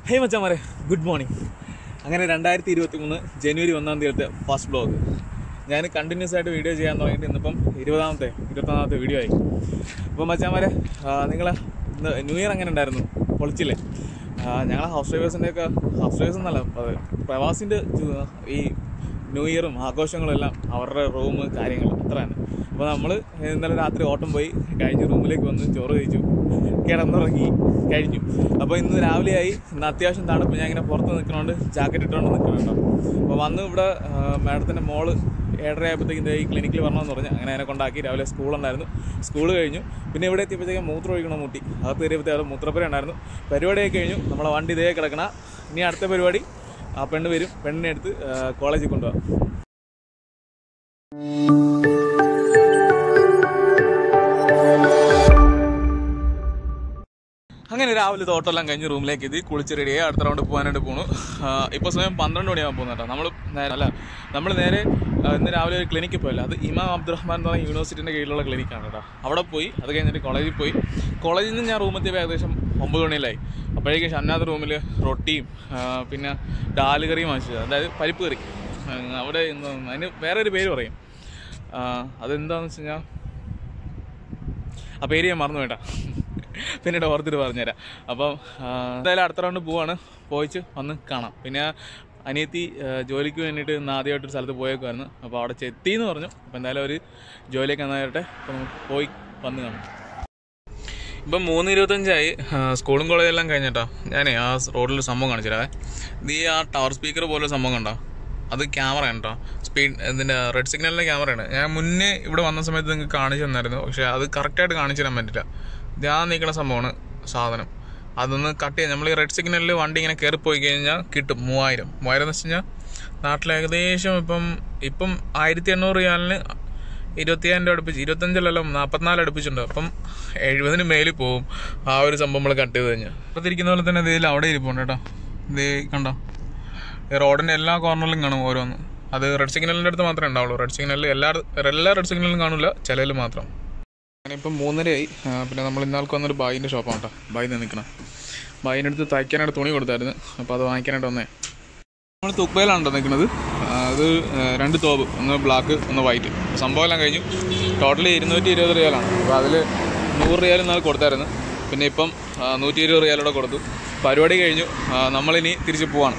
ഹേ മച്ചാമാരെ good morning അങ്ങനെ രണ്ടായിരത്തി ഇരുപത്തി മൂന്ന് ജനുവരി ഒന്നാം തീയതി ഫസ്റ്റ് ബ്ലോഗ് ഞാൻ കണ്ടിന്യൂസ് ആയിട്ട് വീഡിയോ ചെയ്യാൻ തുടങ്ങിയിട്ട് ഇന്നിപ്പം ഇരുപതാമത്തെ ഇരുപത്തൊന്നാമത്തെ വീഡിയോ ആയി അപ്പോൾ മച്ചാമാരെ നിങ്ങൾ ഇന്ന് ന്യൂ ഇയർ എങ്ങനെ ഉണ്ടായിരുന്നു പൊളിച്ചില്ലേ ഞങ്ങൾ ഹൗസ് ഡ്രൈവേഴ്സിൻ്റെയൊക്കെ ഹൗസ് ഡ്രൈവേഴ്സ് എന്നല്ല അത് പ്രവാസിൻ്റെ ജു- ഈ ന്യൂ ഇയറും ആഘോഷങ്ങളും എല്ലാം അവരുടെ റൂം കാര്യങ്ങൾ അത്ര തന്നെ അപ്പോൾ നമ്മൾ ഇന്നലെ രാത്രി ഓട്ടം പോയി കഴിഞ്ഞ് റൂമിലേക്ക് വന്ന് ചോറ് കഴിച്ചു കിടന്നുറങ്ങി കഴിഞ്ഞു അപ്പോൾ ഇന്ന് രാവിലെ ആയി ഇന്ന് അത്യാവശ്യം തണുപ്പ് ഞാൻ ഇങ്ങനെ പുറത്ത് നിൽക്കണോണ്ട് ജാക്കറ്റ് ഇട്ടുകൊണ്ട് നിൽക്കണുണ്ടോ അപ്പോൾ വന്ന് ഇവിടെ മാഡത്തിൻ്റെ മോള് ഏഴര ആയപ്പോഴത്തേക്കും ഈ ക്ലിനിക്കിൽ വരണമെന്ന് പറഞ്ഞു അങ്ങനെ അതിനെ കൊണ്ടാക്കി രാവിലെ സ്കൂളുണ്ടായിരുന്നു സ്കൂൾ കഴിഞ്ഞു പിന്നെ ഇവിടെ എത്തിയപ്പോഴത്തേക്കും മൂത്രം ഒഴിക്കണം മുട്ടി അകത്ത് കയറിയപ്പോഴത്തേക്കും മൂത്രപ്പുര ഉണ്ടായിരുന്നു പരിപാടിയൊക്കെ കഴിഞ്ഞു നമ്മളെ വണ്ടി ഇതേ കിടക്കണ ഇനി അടുത്ത പരിപാടി ആ പെണ്ണ് വരും പെണ്ണിനെ എടുത്ത് ആ, കോളേജിൽ കൊണ്ടുപോകാം അങ്ങനെ രാവിലെ തോട്ടെല്ലാം കഴിഞ്ഞ് റൂമിലേക്ക് എത്തി കുളിച്ച് റെഡിയായി അടുത്ത റൗണ്ട് പോകാനായിട്ട് പോണു ഇപ്പോൾ സമയം പന്ത്രണ്ട് മണിയാകാൻ പോകുന്നത് കേട്ടോ നമ്മൾ നേരെ അല്ല നമ്മൾ നേരെ ആ, ഇന്ന് രാവിലെ ഒരു ക്ലിനിക്കിൽ പോയല്ലോ അത് ഇമാം അബ്ദുറഹ്മാൻ എന്ന് പറഞ്ഞ യൂണിവേഴ്സിറ്റിൻ്റെ കീഴിലുള്ള ക്ലിനിക്കാണ് കേട്ടോ അവിടെ പോയി അത് കഴിഞ്ഞിട്ട് കോളേജിൽ പോയി കോളേജിൽ നിന്ന് ഞാൻ റൂമെത്തിയപ്പോൾ ഏകദേശം ഒമ്പത് മണിയിലായി അപ്പോഴേക്കും ഷന്നാഥ് റൂമിൽ റൊട്ടിയും ആ, പിന്നെ ഡാല് കറിയും വാങ്ങിച്ചത് അതായത് പരിപ്പ് കറി ആ, അവിടെ എന്താ അതിന് വേറെ ഒരു പേര് പറയും ആ, അതെന്താണെന്ന് വെച്ച് കഴിഞ്ഞാൽ ആ പേര് ഞാൻ മറന്നു വേണ്ട പിന്നീട് ഓർത്തിട്ട് പറഞ്ഞുതരാം അപ്പം ആ, എന്തായാലും അടുത്ത റൗണ്ട് പോവാണ് പോയിച്ച് വന്ന് കാണാം പിന്നെ അനിയത്തി ആ, ജോലിക്ക് വേണ്ടിയിട്ട് ഇന്ന് ആദ്യമായിട്ടൊരു സ്ഥലത്ത് പോയേക്കുമായിരുന്നു അപ്പോൾ അവിടെ ചെത്തി എന്ന് പറഞ്ഞു അപ്പോൾ എന്തായാലും ഒരു ജോലിയൊക്കെ നന്നായിട്ടെ അപ്പോൾ നമുക്ക് പോയി വന്ന് കാണാം ഇപ്പം മൂന്ന് ഇരുപത്തഞ്ചായി ആ, സ്കൂളും കോളേജും എല്ലാം കഴിഞ്ഞിട്ടോ ഞാനേ ആ റോഡിൽ സംഭവം കാണിച്ചു തരാവേ ഇത് ഈ ആ ടവർ സ്പീക്കർ പോലെ സംഭവം കണ്ടോ അത് ക്യാമറ ആണ് കേട്ടോ സ്പീഡ് ഇതിൻ്റെ റെഡ് സിഗ്നലിൻ്റെ ക്യാമറയാണ് ഞാൻ മുന്നേ ഇവിടെ വന്ന സമയത്ത് നിങ്ങൾക്ക് കാണിച്ചു തന്നായിരുന്നു പക്ഷേ അത് കറക്റ്റായിട്ട് കാണിച്ചു തരാൻ പറ്റില്ല ഞാൻ നിൽക്കുന്ന സംഭവമാണ് സാധനം അതൊന്ന് കട്ട് ചെയ്യാം നമ്മൾ ഈ റെഡ് സിഗ്നലിൽ വണ്ടി ഇങ്ങനെ കയറി പോയി കഴിഞ്ഞാൽ കിട്ടും മൂവായിരം മൂവായിരം എന്ന് വെച്ച് കഴിഞ്ഞാൽ നാട്ടിൽ ഏകദേശം ഇപ്പം ഇപ്പം ആയിരത്തി എണ്ണൂറ് റിയാലിന് ഇരുപത്തിയായിരം രൂപ അടുപ്പിച്ച് ഇരുപത്തഞ്ചല്ലല്ലോ നാൽപ്പത്തിനാല് അടുപ്പിച്ചിട്ടുണ്ട് അപ്പം എഴുപതിന് മേലിൽ പോവും ആ ഒരു സംഭവം നമ്മൾ കട്ട് ചെയ്ത് കഴിഞ്ഞാൽ ഇപ്പത്തിരിക്കുന്ന പോലെ തന്നെ ഇതിൽ അവിടെ ഇരിപ്പുണ്ട് കേട്ടോ ഇത് കണ്ടോ ഈ റോഡിൻ്റെ എല്ലാ കോർണറിലും കാണും ഓരോന്ന് അത് റെഡ് സിഗ്നലിൻ്റെ അടുത്ത് മാത്രമേ ഉണ്ടാവുള്ളൂ റെഡ് സിഗ്നലിൽ എല്ലാ എല്ലാ റെഡ് സിഗ്നലിലും കാണില്ല ചിലതിൽ മാത്രം ഞാനിപ്പം മൂന്നരയായി ആ, പിന്നെ നമ്മൾ ഇന്നാൾക്ക് വന്നൊരു ബായിൻ്റെ ഷോപ്പാണ് കേട്ടോ ബായി നിൽക്കണം ബായിൻ്റെ അടുത്ത് തയ്ക്കാനായിട്ട് തുണി കൊടുത്തായിരുന്നു അപ്പോൾ അത് വാങ്ങിക്കാനായിട്ട് വന്നേ നമ്മൾ തുപ്പയിലാണ് നിൽക്കുന്നത് അത് ആ, രണ്ട് തോപ്പ് ഒന്ന് ബ്ലാക്ക് ഒന്ന് വൈറ്റ് സംഭവം എല്ലാം കഴിഞ്ഞു ടോട്ടലി ഇരുന്നൂറ്റി ഇരുപത് റിയാലാണ് അപ്പോൾ അതിൽ നൂറ് റിയാൽ ഇന്നാൾ കൊടുത്തായിരുന്നു പിന്നെ ഇപ്പം ആ, നൂറ്റി ഇരുപത് റിയാലൂടെ കൊടുത്തു പരിപാടി കഴിഞ്ഞു ആ, നമ്മളിനി തിരിച്ച് പോവാണ്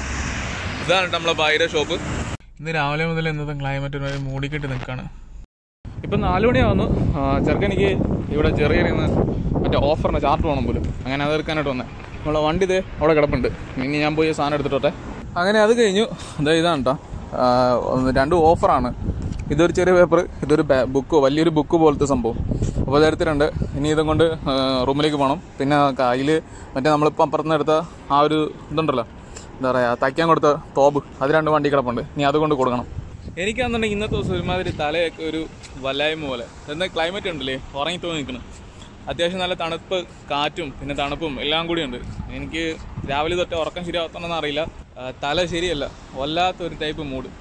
ഇതാണ് കേട്ടോ നമ്മളെ ബായിയുടെ ഷോപ്പ് ഇന്ന് രാവിലെ മുതൽ ഇന്നത്തെ ക്ലൈമറ്റ് മൂടിക്കെട്ടി നിൽക്കുകയാണ് ഇപ്പം നാല് മണിയാവുന്നു ആ, ചെറുക്കനിക്ക് ഇവിടെ ചെറിയൊരു മറ്റേ ഓഫറിൻ്റെ ചാർട്ട് വേണം പോലും അങ്ങനെ അത് എടുക്കാനായിട്ട് വന്നേ നമ്മളെ വണ്ടി ഇതേ അവിടെ കിടപ്പുണ്ട് ഇനി ഞാൻ പോയി സാധനം എടുത്തിട്ടോട്ടെ അങ്ങനെ അത് കഴിഞ്ഞു അതെ ഇതാണ് കേട്ടോ ആ, ഒന്ന് രണ്ട് ഓഫറാണ് ഇതൊരു ചെറിയ പേപ്പർ ഇതൊരു ബുക്ക് വലിയൊരു ബുക്ക് പോലത്തെ സംഭവം അപ്പോൾ അത് എടുത്തിട്ടുണ്ട് ഇനി ഇതും കൊണ്ട് ആ, റൂമിലേക്ക് പോകണം പിന്നെ കയ്യിൽ മറ്റേ നമ്മളിപ്പം അപ്പുറത്തുനിന്ന് എടുത്ത ആ ഒരു ഇതുണ്ടല്ലോ എന്താ പറയുക തയ്ക്കാൻ കൊടുത്ത തോബ് അത് രണ്ട് വണ്ടി കിടപ്പുണ്ട് ഇനി അതുകൊണ്ട് കൊടുക്കണം എനിക്കാണെന്നുണ്ടെങ്കിൽ ഇന്നത്തെ ദിവസം ഒരുമാതിരി തലയൊക്കെ ഒരു വല്ലായ്മ പോലെ എന്നാൽ ക്ലൈമറ്റ് ഉണ്ടല്ലേ ഉറങ്ങി തോന്നി നിൽക്കണം അത്യാവശ്യം നല്ല തണുപ്പ് കാറ്റും പിന്നെ തണുപ്പും എല്ലാം കൂടി ഉണ്ട് എനിക്ക് രാവിലെ തൊട്ട് ഉറക്കം ശരിയാവത്തണമെന്ന് അറിയില്ല ആ, തല ശരിയല്ല വല്ലാത്ത ഒരു ടൈപ്പ് മൂഡ്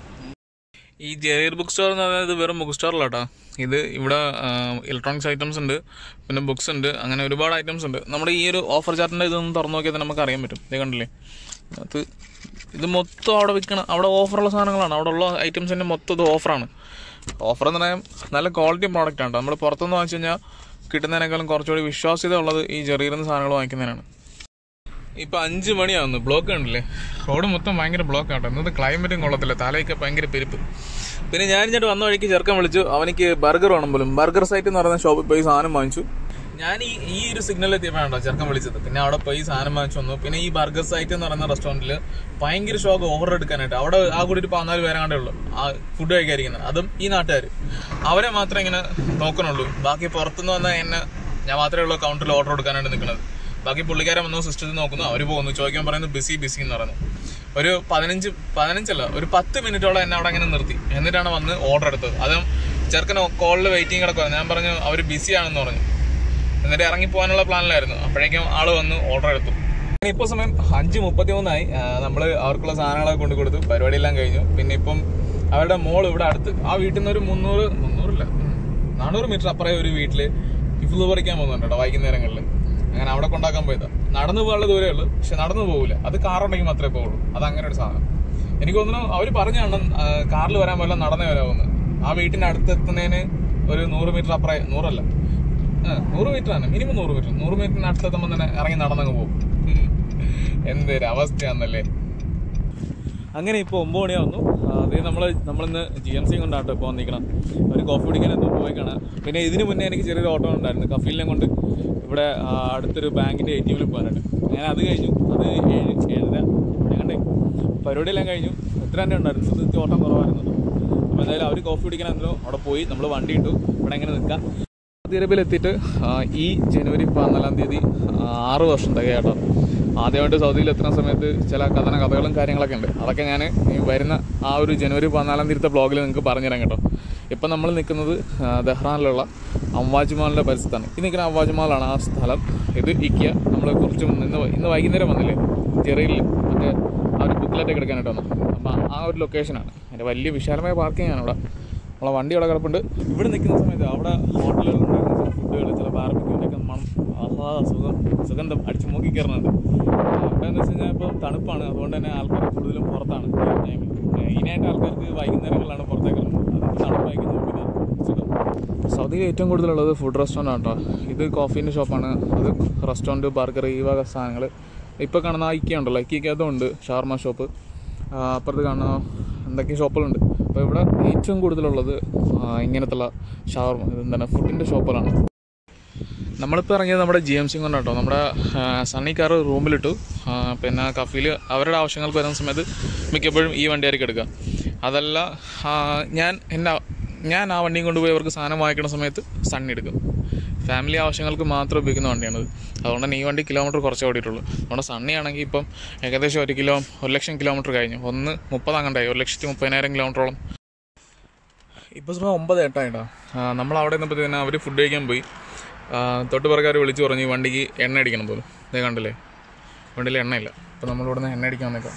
ഈ ജെറിയർ ബുക്ക് സ്റ്റോർ എന്ന് പറയുന്നത് വെറും ബുക്ക് സ്റ്റോറല്ല കേട്ടോ ഇത് ഇവിടെ ഇലക്ട്രോണിക്സ് ഐറ്റംസ് ഉണ്ട് പിന്നെ ബുക്സ് ഉണ്ട് അങ്ങനെ ഒരുപാട് ഐറ്റംസ് ഉണ്ട് നമ്മുടെ ഈ ഒരു ഓഫർ ചാർട്ടിൻ്റെ ഇതൊന്ന് തുറന്നു നോക്കിയാൽ തന്നെ നമുക്ക് അറിയാൻ പറ്റും ഇത് കണ്ടില്ലേ അത് ഇത് മൊത്തം അവിടെ വിൽക്കണം അവിടെ ഓഫറുള്ള സാധനങ്ങളാണ് അവിടെ ഉള്ള ഐറ്റംസിൻ്റെ മൊത്തം ഇത് ഓഫറാണ് ഓഫർ എന്ന് പറയാൻ നല്ല ക്വാളിറ്റി പ്രോഡക്റ്റ് ആണ് നമ്മൾ പുറത്തുനിന്ന് വാങ്ങിച്ചു കഴിഞ്ഞാൽ കിട്ടുന്നതിനേക്കാളും കുറച്ചുകൂടി വിശ്വാസ്യത ഉള്ളത് ഈ ചെറിയ സാധനങ്ങൾ വാങ്ങിക്കുന്നതിനാണ് ഇപ്പൊ അഞ്ച് മണിയാവുന്നു ബ്ലോക്ക് കണ്ടില്ലേ റോഡ് മൊത്തം ഭയങ്കര ബ്ലോക്ക് ആട്ടോ ഇന്നത്തെ ക്ലൈമറ്റും കൊള്ളത്തില്ല തലയൊക്കെ ഭയങ്കര പെരുപ്പ് പിന്നെ ഞാൻ ഇങ്ങോട്ട് വന്ന വഴിക്ക് ചെറുക്കൻ വിളിച്ചു അവനിക്ക് ബർഗർ വേണം പോലും ബർഗർ സൈറ്റ് എന്ന് പറയുന്ന ഷോപ്പിൽ പോയി സാധനം വാങ്ങിച്ചു ഞാൻ ഈ ഈ ഒരു സിഗ്നൽ എത്തിയപ്പോഴാണോ ചെറുക്കൻ വിളിച്ചത് പിന്നെ അവിടെ പോയി സാധനം വാങ്ങിച്ചു വന്നു പിന്നെ ഈ ബർഗർ സൈറ്റ് എന്ന് പറയുന്ന റെസ്റ്റോറന്റിൽ ഭയങ്കര ഷോക്ക് ഓർഡർ എടുക്കാനായിട്ട് അവിടെ ആ കൂടി ഒരു പതിനാല് പേരാണ്ടേ ഉള്ളൂ ആ ഫുഡ് കഴിക്കാതിരിക്കുന്നത് അതും ഈ നാട്ടുകാർ അവരെ മാത്രമേ ഇങ്ങനെ നോക്കണുള്ളൂ ബാക്കി പുറത്തുനിന്ന് വന്ന എന്നെ ഞാൻ മാത്രമേ ഉള്ളൂ കൗണ്ടറിൽ ഓർഡർ എടുക്കാനായിട്ട് നിൽക്കുന്നത് ബാക്കി പുള്ളിക്കാരൻ വന്നു സിസ്റ്റത്തിൽ നോക്കുന്നു അവർ പോകുന്നു ചോദിക്കാൻ പറയുന്നത് ബിസി ബിസി എന്ന് പറയുന്നു ഒരു പതിനഞ്ച് പതിനഞ്ചല്ല ഒരു പത്ത് മിനിറ്റോളം എന്നെ അവിടെ അങ്ങനെ നിർത്തി എന്നിട്ടാണ് വന്ന് ഓർഡർ എടുത്തത് അതും ചെറുക്കൻ കോളിൽ വെയിറ്റിംഗ് കിടക്കുക ഞാൻ പറഞ്ഞു അവർ ബിസി ആണെന്ന് പറഞ്ഞു എന്നിട്ട് ഇറങ്ങി പോകാനുള്ള പ്ലാനിലായിരുന്നു അപ്പോഴേക്കും ആള് വന്ന് ഓർഡർ എടുത്തു ഇപ്പോൾ സമയം അഞ്ച് മുപ്പത്തി മൂന്നായി നമ്മൾ അവർക്കുള്ള സാധനങ്ങളൊക്കെ കൊണ്ടു കൊടുത്തു പരിപാടിയെല്ലാം കഴിഞ്ഞു പിന്നെ ഇപ്പം അവരുടെ മോൾ ഇവിടെ അടുത്ത് ആ വീട്ടിൽ നിന്ന് ഒരു മുന്നൂറ് മുന്നൂറില്ല ഉം, നാനൂറ് മീറ്റർ അപ്പുറം ഒരു വീട്ടില് ഹിഫ്ലു പറിക്കാൻ പോകുന്നുണ്ട് കേട്ടോ വൈകുന്നേരങ്ങളിൽ അങ്ങനെ അവിടെ കൊണ്ടാക്കാൻ പോയതാ നടന്നു പോകാനുള്ള ദൂരമേ ഉള്ളൂ പക്ഷെ നടന്നു പോകില്ല അത് കാറുണ്ടെങ്കിൽ മാത്രമേ പോകുള്ളൂ അത് അങ്ങനെ ഒരു സാധനം എനിക്ക് തോന്നുന്നു അവർ പറഞ്ഞു കാണണം കാറിൽ വരാൻ പോലെ നടന്നേ വരാമെന്ന് ആ വീട്ടിന്റെ അടുത്ത് എത്തുന്നതിന് ഒരു നൂറ് മീറ്റർ അപ്പുറം നൂറല്ല ആ, നൂറ് മീറ്റർ ആണ് മിനിമം നൂറ് മീറ്റർ നൂറ് മീറ്ററിന് അടുത്തെത്തുമ്പോൾ തന്നെ ഇറങ്ങി നടന്നങ്ങ് പോകും ഉം. എന്തൊരു അവസ്ഥയാന്നല്ലേ അങ്ങനെ ഇപ്പോൾ ഒമ്പത് മണിയാവുന്നു അത് നമ്മൾ നമ്മളിന്ന് ജി എം സി കൊണ്ടാട്ടോ ഇപ്പോൾ വന്നിരിക്കണം ഒരു കോഫി കുടിക്കാൻ എന്തോ പോയി കാണാം പിന്നെ ഇതിന് മുന്നേ എനിക്ക് ചെറിയൊരു ഓട്ടോ ഉണ്ടായിരുന്നു കഫീലിനെ കൊണ്ട് ഇവിടെ ആ, അടുത്തൊരു ബാങ്കിൻ്റെ എ ടി എമ്മിൽ പോകാനായിട്ട് അങ്ങനെ അത് കഴിഞ്ഞു അത് ഏഴ് ഏഴര ഞങ്ങളുടെ പരിപാടിയെല്ലാം കഴിഞ്ഞു എത്ര തന്നെ ഉണ്ടായിരുന്നു ഇത് ഓട്ടം കുറവായിരുന്നു അപ്പോൾ എന്തായാലും അവർ കോഫി കുടിക്കാൻ എന്തോ അവിടെ പോയി നമ്മൾ വണ്ടി ഇട്ടു ഇവിടെ എങ്ങനെ നിൽക്കാം സൗദി അറേബ്യയിൽ എത്തിയിട്ട് ആ, ഈ ജനുവരി പതിനാലാം തീയതി ആ, ആറ് വർഷം തികയാട്ടോ ആദ്യമായിട്ട് സൗദിയിൽ എത്തുന്ന സമയത്ത് ചില കഥന കഥകളും കാര്യങ്ങളൊക്കെ ഉണ്ട് അതൊക്കെ ഞാൻ ഈ വരുന്ന ആ ഒരു ജനുവരി പതിനാലാം തീയതിത്തെ ബ്ലോഗിൽ നിങ്ങൾക്ക് പറഞ്ഞുതരാം കേട്ടോ ഇപ്പം നമ്മൾ നിൽക്കുന്നത് ആ, ദഹ്റാനിലുള്ള അംവാജ് മാളിൻ്റെ പരിസരത്താണ് ഈ നിൽക്കുന്ന അംവാജ് മാളാണ് ആ സ്ഥലം ഇത് ഇക്കിയ നമ്മൾ കുറച്ച് മുന്നേ- ഇന്ന് വൈ- ഇന്ന് വൈകുന്നേരം വന്നില്ലേ ജെറിയിൽ മറ്റേ ആ ഒരു ബുക്കിലൊക്കെ എടുക്കാനായിട്ട് വന്നു അപ്പം ആ ഒരു ലൊക്കേഷനാണ് അതിൻ്റെ വലിയ വിശാലമായ പാർക്കിംഗ് ആണ് ഇവിടെ നമ്മളെ വണ്ടി അവിടെ കിടപ്പുണ്ട് ഇവിടെ നിൽക്കുന്ന സമയത്ത് അവിടെ ഹോട്ടലുകളുണ്ടായിരുന്ന ചില ഫുഡുകൾ ചില ബാർബിക്യൂൻ്റെ ഒക്കെ മണം ആഹ്ലാദ സുഖം സുഗന്ധം അടിച്ചു മൂക്കി കയറുന്നുണ്ട് അവിടെ എന്ന് വെച്ച് കഴിഞ്ഞാൽ ഇപ്പോൾ തണുപ്പാണ് അതുകൊണ്ട് തന്നെ ആൾക്കാർ കൂടുതലും പുറത്താണ് ഈ ടൈമിൽ മെയിനായിട്ട് ആൾക്കാർക്ക് വൈകുന്നേരങ്ങളിലാണ് പുറത്തേക്ക് ഇറങ്ങുന്നത് അതുകൊണ്ട് തണുപ്പായിരിക്കും പിന്നെ സുഖം സൗദിയിൽ ഏറ്റവും കൂടുതലുള്ളത് ഫുഡ് റെസ്റ്റോറൻ്റ് ആണ് കേട്ടോ ഇത് കോഫീൻ്റെ ഷോപ്പാണ് അത് റെസ്റ്റോറൻറ്റ് ബർഗർ ഈ വക സാധനങ്ങൾ ഇപ്പോൾ കാണുന്ന ആ ഇക്ക ഉണ്ടല്ലോ ഇക്കകത്തും ഉണ്ട് ഷാർമ ഷോപ്പ് ആ, അപ്പുറത്ത് കാണുന്ന എന്തൊക്കെ ഷോപ്പുകളുണ്ട് അപ്പോൾ ഇവിടെ ഏറ്റവും കൂടുതലുള്ളത് ആ, ഇങ്ങനത്തുള്ള ഷവർമ എന്താണ് ഫുഡിൻ്റെ ഷോപ്പുകളാണ് നമ്മളിപ്പോൾ ഇറങ്ങിയത് നമ്മുടെ ജി എം സി കൊണ്ടാണ് കേട്ടോ നമ്മുടെ ആ, സണ്ണി കാർ റൂമിലിട്ടു ആ, പിന്നെ കഫീൽ അവരുടെ ആവശ്യങ്ങൾക്ക് വരുന്ന സമയത്ത് മിക്കപ്പോഴും ഈ വണ്ടി ആയിരിക്കും എടുക്കുക അതല്ല ആ, ഞാൻ എൻ്റെ ഞാൻ ആ വണ്ടിയും കൊണ്ടുപോയി അവർക്ക് സാധനം വാങ്ങിക്കുന്ന സമയത്ത് സണ്ണി എടുക്കും ഫാമിലി ആവശ്യങ്ങൾക്ക് മാത്രം ഉപയോഗിക്കുന്ന വണ്ടിയാണത് അതുകൊണ്ട് തന്നെ ഈ വണ്ടി കിലോമീറ്റർ കുറച്ചേ ഓടിയിട്ടുള്ളൂ നമ്മുടെ സണ്ണി ആണെങ്കിൽ ഇപ്പം ഏകദേശം ഒരു കിലോ ഒരു ലക്ഷം കിലോമീറ്റർ കഴിഞ്ഞു ഒന്ന് മുപ്പത് അങ്ങണ്ടായി ഒരു ലക്ഷത്തി മുപ്പതിനായിരം കിലോമീറ്ററോളം ഇപ്പോൾ സമയം ഒമ്പത് എട്ടായിട്ടാ നമ്മൾ അവിടെ നിന്നപ്പോഴത്തേന് അവർ ഫുഡ് കഴിക്കാൻ പോയി ആ, തൊട്ട് പുറക്കാർ വിളിച്ചു പറഞ്ഞു ഈ വണ്ടിക്ക് എണ്ണ അടിക്കണം പോലും ഇതേ കണ്ടില്ലേ വണ്ടിയിൽ എണ്ണയില്ല അപ്പോൾ നമ്മളിവിടെ നിന്ന് എണ്ണ അടിക്കാൻ വന്നേക്കാം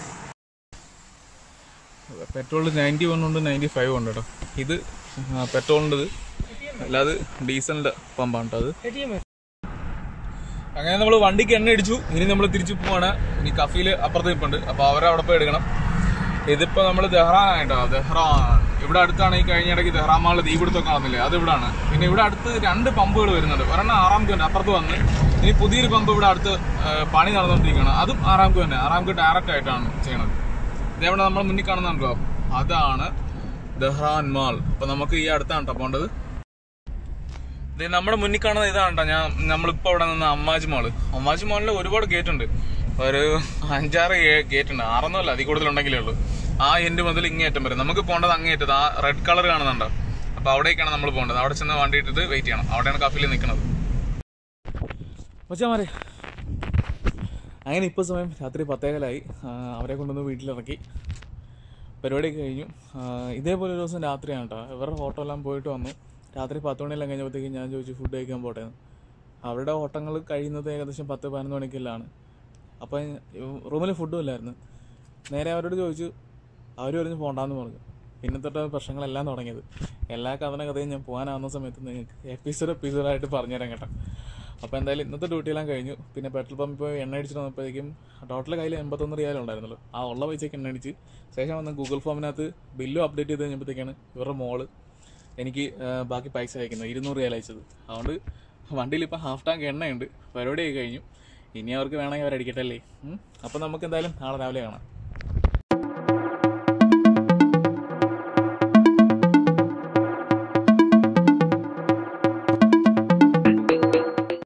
പെട്രോൾ നയൻറ്റി വൺ ഉണ്ട് നയൻറ്റി ഫൈവ് ഉണ്ട് കേട്ടോ ഇത് പെട്രോളിൻ്റെത് അല്ലാതെ ഡീസലിൻ്റെ പമ്പാണ് കേട്ടോ അത് അങ്ങനെ നമ്മൾ വണ്ടിക്ക് എണ്ണ അടിച്ചു ഇനി നമ്മൾ തിരിച്ചു പോവാണ് ഇനി കഫീൽ അപ്പുറത്ത് നിൽപ്പുണ്ട് അപ്പോൾ അവരെ അവിടെ പോയി എടുക്കണം ഇതിപ്പോ നമ്മൾ ദഹ്റാനായിട്ടോ ദഹ്റാൻ ഇവിടെ അടുത്താണ് ഈ കഴിഞ്ഞ ഇടയ്ക്ക് ദഹ്റാൻ മാളിൽ തീപിടുത്തം കാണുന്നില്ലേ അത് ഇവിടാണ് പിന്നെ ഇവിടെ അടുത്ത് രണ്ട് പമ്പുകൾ വരുന്നുണ്ട് ഒരെണ്ണം ആറാംകു തന്നെ അപ്പുറത്ത് വന്ന് ഇനി പുതിയൊരു പമ്പ് ഇവിടെ അടുത്ത് ആ, പണി നടന്നുകൊണ്ടിരിക്കുകയാണ് അതും ആറാംകു തന്നെ ആറാംകു ഡയറക്റ്റ് ആയിട്ടാണ് ചെയ്യണത് ഇതേവിടെ നമ്മൾ മുന്നിൽ കാണുന്നുണ്ടോ അതാണ് ദഹ്റാൻ മാൾ അപ്പൊ നമുക്ക് ഈ അടുത്താണ് കേട്ടോ പോകേണ്ടത് ഇത് നമ്മുടെ മുന്നിൽ കാണുന്ന ഇതാണ് ട്ടോ ഞാൻ നമ്മളിപ്പോ ഇവിടെ നിന്ന് അമ്മാജി മാള് അമ്മാജി മാളിൽ ഒരുപാട് ഗേറ്റ് ഉണ്ട് ഒരു അഞ്ചാറ് ഗേറ്റ് ഉണ്ട് ആറൊന്നുമല്ല അതിൽ കൂടുതൽ ഉണ്ടെങ്കിലേ ഉള്ളൂ ആ എൻഡ് മുതൽ ഇങ്ങേറ്റം വരെ നമുക്ക് പോകേണ്ടത് അങ്ങേറ്റത് ആ റെഡ് കളർ കാണുന്നുണ്ടോ അപ്പൊ അവിടേക്കാണ് നമ്മൾ പോകേണ്ടത് അവിടെ ചെന്ന് വണ്ടി ഇട്ടിട്ട് വെയിറ്റ് ചെയ്യണം അവിടെയാണ് കഫിൽ നിൽക്കുന്നത് മച്ചാമാരെ അങ്ങനെ ഇപ്പോൾ സമയം രാത്രി പത്തേകാലായി ആ, അവരെ കൊണ്ടുവന്ന് വീട്ടിലിറക്കി പരിപാടി കഴിഞ്ഞു ആ, ഇതേപോലെ ഒരു ദിവസം രാത്രിയാണ് കേട്ടോ ഇവരുടെ ഹോട്ടൽ എല്ലാം പോയിട്ട് വന്നു രാത്രി പത്ത് മണിയെല്ലാം കഴിഞ്ഞപ്പോഴത്തേക്കും ഞാൻ ചോദിച്ചു ഫുഡ് കഴിക്കാൻ പോട്ടെ എന്ന്. അവരുടെ ഓട്ടങ്ങൾ കഴിയുന്നത് ഏകദേശം പത്ത് പതിനൊന്ന് മണിക്കെല്ലാം അപ്പം റൂമിൽ ഫുഡും ഇല്ലായിരുന്നു നേരെ അവരോട് ചോദിച്ചു അവർ പറഞ്ഞ് പോണ്ടാന്ന് പറഞ്ഞു പിന്നെ തൊട്ട് പ്രശ്നങ്ങളെല്ലാം തുടങ്ങിയത് എല്ലാ കഥന കഥയും ഞാൻ പോകാനാവുന്ന സമയത്ത് നിങ്ങൾക്ക് എപ്പിസോഡ് എപ്പിസോഡായിട്ട് പറഞ്ഞുതരാം കേട്ടോ അപ്പോൾ എന്തായാലും ഇന്നത്തെ ഡ്യൂട്ടിയെല്ലാം കഴിഞ്ഞു പിന്നെ പെട്രോൾ പമ്പിൽ പോയി എണ്ണ അടിച്ചിട്ട് വന്നപ്പോഴേക്കും ടോട്ടൽ കയ്യിൽ എൺപത്തൊന്ന് റിയാലും ഉണ്ടായിരുന്നുള്ളൂ ആ ഉള്ള പൈസയ്ക്ക് എണ്ണ അടിച്ച് ശേഷം വന്ന് ഗൂഗിൾ ഫോമിനകത്ത് ബില്ലും അപ്ഡേറ്റ് ചെയ്ത് കഴിഞ്ഞപ്പോഴത്തേക്കാണ് ഇവരുടെ മോള് എനിക്ക് ആ, ബാക്കി പൈസ അയക്കുന്നത് ഇരുന്നൂറ് റിയാൽ അയച്ചത് അതുകൊണ്ട് വണ്ടിയിൽ ഇപ്പോൾ ഹാഫ് ടാങ്ക് എണ്ണയുണ്ട് പരിപാടിയൊക്കെ കഴിഞ്ഞു ഇനി അവർക്ക് വേണമെങ്കിൽ അവരടിക്കട്ടെ അല്ലേ അപ്പം നമുക്ക് എന്തായാലും നാളെ രാവിലെ കാണാം